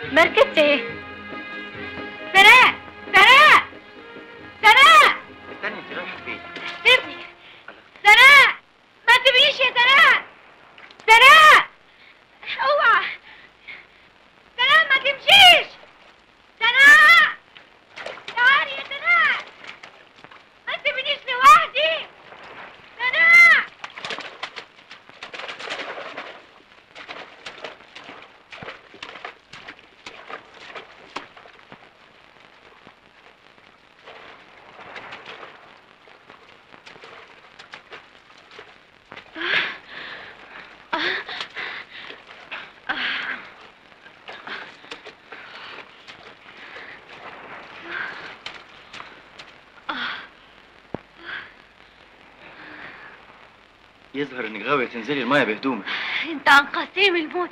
مركبت ايه سناء سناء سناء استني انت رايحه فين سيبني سناء ما تبقيش يا سناء سناء اوعى سناء ما تمشيش سناء تعالي يا سناء ما تسيبنيش لوحدي سناء يظهر انك غاويه تنزلي الميه بهدومك انت انقذتني من الموت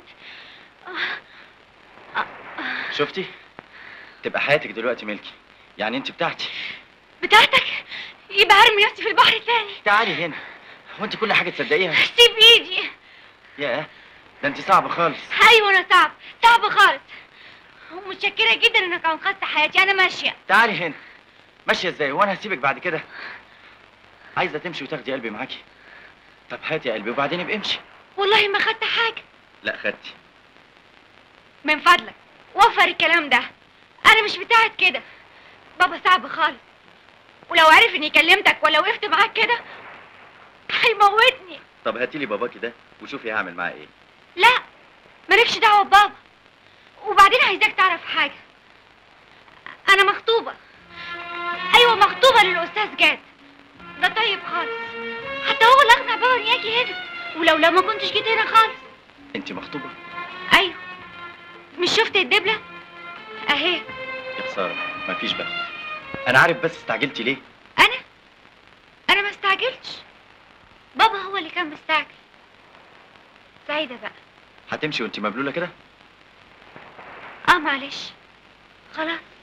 شفتي تبقى حياتك دلوقتي ملكي يعني انت بتاعتي بتاعتك يبقى ارمي نفسي في البحر تاني تعالي هنا هو انت كل حاجه تصدقيها سيب ايدي ياه ده انت صعبه خالص ايوه انا صعب صعب خالص ومتشكره جدا انك انقذت حياتي انا ماشيه تعالي هنا ماشيه ازاي وانا هسيبك بعد كده عايزه تمشي وتاخدي قلبي معاكي طب هاتي قلبي وبعدين ابقى امشي والله ما خدت حاجه لا خدتي من فضلك وفر الكلام ده انا مش بتاعت كده بابا صعب خالص ولو عرف اني كلمتك ولا وقفت معاك كده هيموتني طب هاتي لي باباكي ده وشوفي هعمل معاه ايه لا مالكش دعوه ببابا وبعدين عايزاك تعرف حاجه انا مخطوبه ايوه مخطوبه للاستاذ جاد ده طيب خالص حتى هو اللي اقنع بابا اني اجي هنا ولو لا ما كنتش جيت هنا خالص انت مخطوبه ايوه مش شفت الدبله اهي يا خساره مفيش بخت انا عارف بس استعجلتي ليه انا انا ما استعجلتش بابا هو اللي كان مستعجل سعيده بقى هتمشي وانت مبلوله كده اه معلش خلاص